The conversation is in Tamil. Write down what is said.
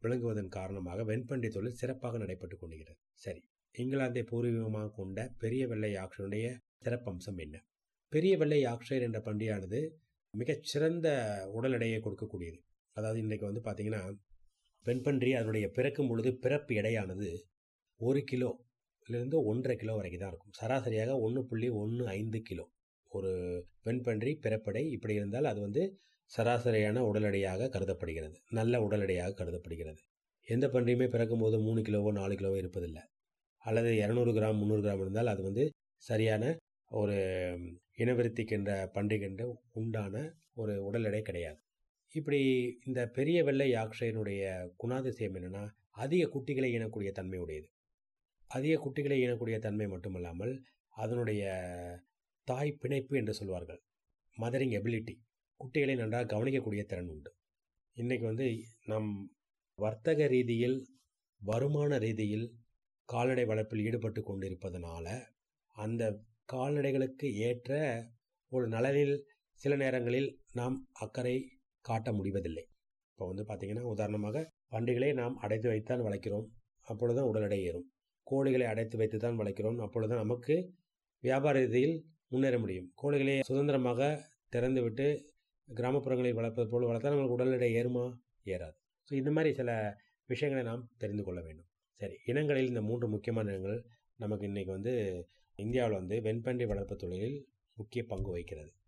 விளங்குவதன் காரணமாக வெண்பன்றி தொழில் சிறப்பாக நடைபெற்று கொண்டிருக்கிறது சரி இங்கிலாந்தை பூர்வீகமாக கொண்ட பெரிய வெள்ளை யாக்ஷனுடைய சிறப்பம்சம் என்ன பெரிய வெள்ளை யாக்ஷயர் என்ற பன்றியானது மிகச்சிறந்த உடல் எடையை கொடுக்கக்கூடியது அதாவது இன்றைக்கு வந்து பார்த்திங்கன்னா வெண்பன்றி அதனுடைய பிறக்கும் பொழுது பிறப்பு எடையானது ஒரு கிலோலேருந்து ஒன்றரை கிலோ வரைக்கும் தான் இருக்கும் சராசரியாக ஒன்று புள்ளி ஒன்று ஐந்து கிலோ ஒரு வெண்பன்றி பிறப்படை இப்படி இருந்தால் அது வந்து சராசரியான உடல் எடையாக கருதப்படுகிறது நல்ல உடல் எடையாக கருதப்படுகிறது எந்த பன்றியுமே பிறக்கும்போது மூணு கிலோவோ நாலு கிலோவோ இருப்பதில்லை அல்லது இரநூறு கிராம் முந்நூறு கிராம் இருந்தால் அது வந்து சரியான ஒரு இனவிருத்திக்கின்ற பன்றிக்கின்ற உண்டான ஒரு உடல் எடை கிடையாது இப்படி இந்த பெரிய வெள்ளை யாக்ஷயனுடைய குணாதிசயம் என்னென்னா அதிக குட்டிகளை ஈனக்கூடிய தன்மை உடையது அதிக குட்டிகளை ஈனக்கூடிய தன்மை மட்டுமல்லாமல் அதனுடைய தாய் பிணைப்பு என்று சொல்வார்கள் மதரிங் எபிலிட்டி குட்டிகளை நன்றாக கவனிக்கக்கூடிய திறன் உண்டு இன்றைக்கி வந்து நம் வர்த்தக ரீதியில் வருமான ரீதியில் கால்நடை வளர்ப்பில் ஈடுபட்டு கொண்டிருப்பதனால அந்த கால்நடைகளுக்கு ஏற்ற ஒரு நலனில் சில நேரங்களில் நாம் அக்கறை காட்ட முடிவதில்லை இப்போ வந்து பார்த்திங்கன்னா உதாரணமாக பண்டிகளை நாம் அடைத்து வைத்தான் வளர்க்கிறோம் அப்பொழுது தான் உடல் எடை ஏறும் கோழிகளை அடைத்து வைத்து தான் வளர்க்கிறோம் அப்பொழுது தான் நமக்கு வியாபார ரீதியில் முன்னேற முடியும் கோழிகளை சுதந்திரமாக திறந்து விட்டு கிராமப்புறங்களில் வளர்ப்பது போல் வளர்த்தா நம்மளுக்கு உடல் எடை ஏறுமா ஏறாது ஸோ இந்த மாதிரி சில விஷயங்களை நாம் தெரிந்து கொள்ள வேண்டும் சரி இனங்களில் இந்த மூன்று முக்கியமான இனங்கள் நமக்கு இன்றைக்கி வந்து இந்தியாவில் வந்து வெண்பன்றி வளர்ப்பு தொழிலில் முக்கிய பங்கு வகிக்கிறது